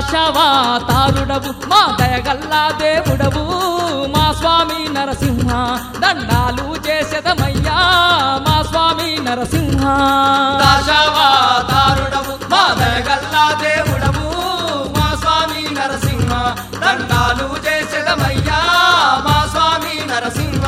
దశావతారుడవు మా దయగల్లా దేవుడవు మా స్వామి నరసింహ దండాలు చేసేదమయ్యా మా స్వామి నరసింహ దశావతారుడవు మా దయగల్లా దేవుడవు మా స్వామి నరసింహ దండాలు చేసేదమయ్యా మా స్వామి నరసింహ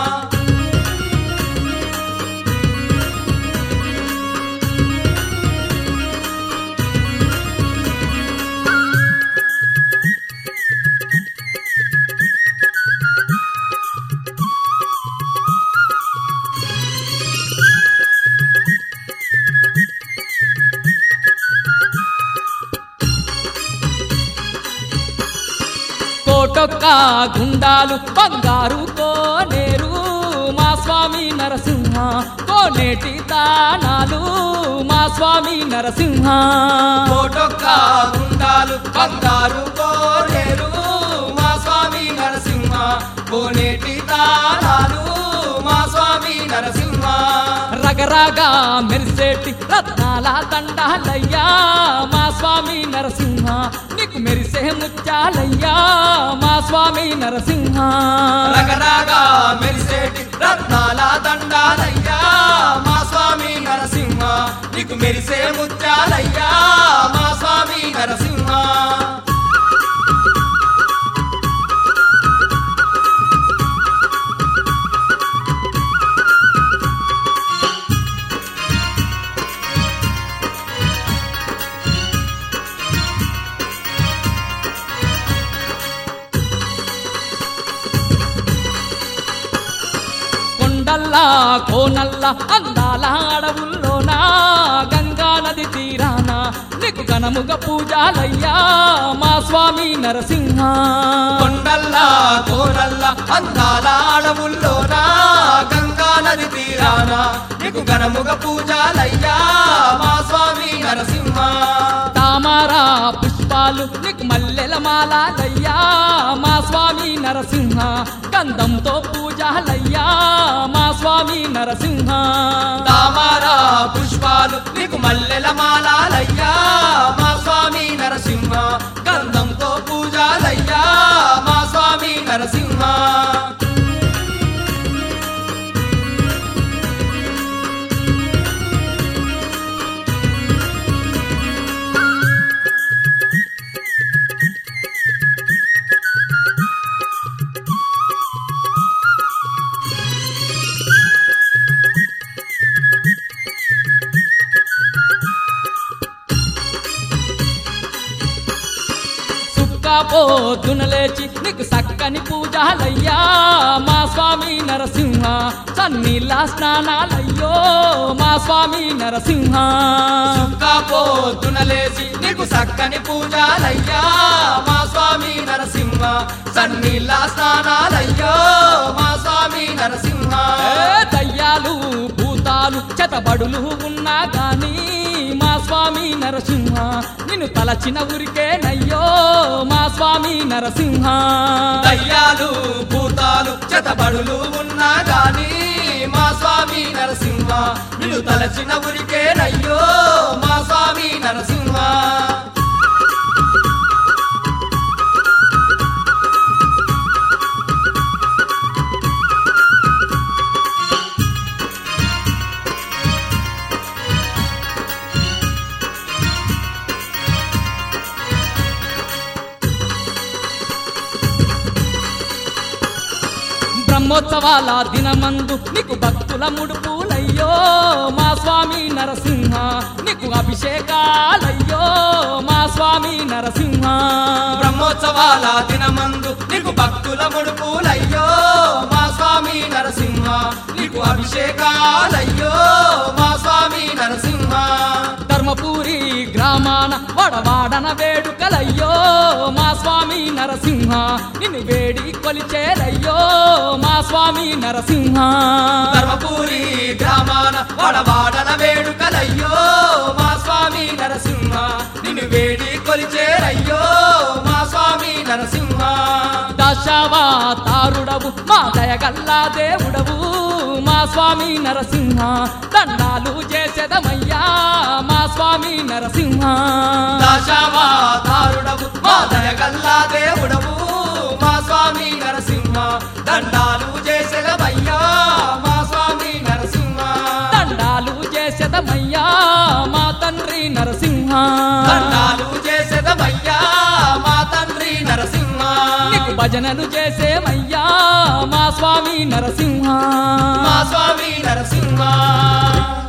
కోటొక్క గుండాలు బంగారు కోనేరు మా స్వామి నరసింహ కోనేటి తానాలు మా స్వామి నరసింహ కోటొక్క గుండాలు బంగారు కోనేరు మా స్వామి నరసింహ కోనేటి తాళాలు మా స్వామి నరసింహ రగరగా మెరిసేటి రత్నాల దండాలయ్యా మా స్వామి నరసింహ నీకు మెరిసే ముత్యాలయ్యా మా స్వామి నరసింహ రగరగా మెరిసేటి రత్నాల దండాలయ్యా మా స్వామి నరసింహ నీకు మెరిసే ముత్యాలయ్యా మా స్వామి నరసింహ కొండల్లా కోనల్లా అందాల అడవుల్లోనా గంగా నది తీరాన నీకు ఘనముగ పూజాలయ్యా మా స్వామి నరసింహ కొండల్లా కోరల్లా అందాల అడవుల్లోనా గంగా నది తీరాన నీకు ఘనముగ పూజాలయ్యా మా స్వామి నరసింహ తామారా పుష్పాలు నీకు మల్లెల మాలాలయ్యా మా స్వామి నరసింహ గంధంతో పూజాలయ్యా మా స్వామి నరసింహ తామారా పుష్పాలు నీకు మల్లెల మాలాలయ్యా మా స్వామి నరసింహ గంధంతో పూజాలయ్యా మా స్వామి నరసింహ పొద్దున లేచి నీకు సక్కని పూజాలయ్యా మా స్వామి నరసింహ సన్నీళ్ళ స్నానాలయ్యో మా స్వామి నరసింహ సుక్క పొద్దున లేచి నీకు సక్కని పూజాలయ్యా మా స్వామి నరసింహ సన్నీళ్ళ స్నానాలయ్యో మా స్వామి నరసింహ ఏ దయ్యాలు భూతాలు చెతబడులు ఉన్నా గాని మా స్వామి నరసింహ నిన్ను తలచిన ఊరికేనయ్యో మా స్వామి నరసింహ దయ్యాలు భూతాలు చెతబడులు ఉన్నా గాని మా స్వామి నరసింహ నిన్ను తలచిన ఉరికేనయ్యో మా స్వామి నరసింహ బ్రహ్మోత్సవాల దినమందు నీకు భక్తుల ముడుపులయ్యో మా స్వామి నరసింహ నీకు అభిషేకాలయ్యో మా స్వామి నరసింహ బ్రహ్మోత్సవాల దినమందు నీకు భక్తుల ముడుపులయ్యో మా స్వామి నరసింహ నీకు అభిషేకాలయ్యో మా స్వామి నరసింహ ధర్మపురి గ్రామాన వడవాడన వేడుకలయ్యో మా స్వామి నరసింహ నిన్ను వేడి కొలిచేరయ్యో మా స్వామి నరసింహ ధర్మపురి గ్రామాన వడవాడన వేడుకలయ్యో మా స్వామి నరసింహ నిన్ను వేడి కొలిచేరయ్యో మా స్వామి నరసింహ దశావతారుడవు తారుడవు మా దయగల్లా దేవుడవు మా స్వామి నరసింహ దండాలు చేసేదమయ్యా మా స్వామి నరసింహ దశావతారుడవు మా దయగల్లా దేవుడవు మా స్వామి నరసింహ దండాలు చేసేదవయ్యా మా స్వామి నరసింహ దండాలు చేసేదమయ్యా మా తండ్రి నరసింహ దండాలు చేసేదవయ్యా మా తండ్రి నరసింహ నీకు భజనలు చేసేమయ్యా మా స్వామి నరసింహ మా స్వామి నరసింహ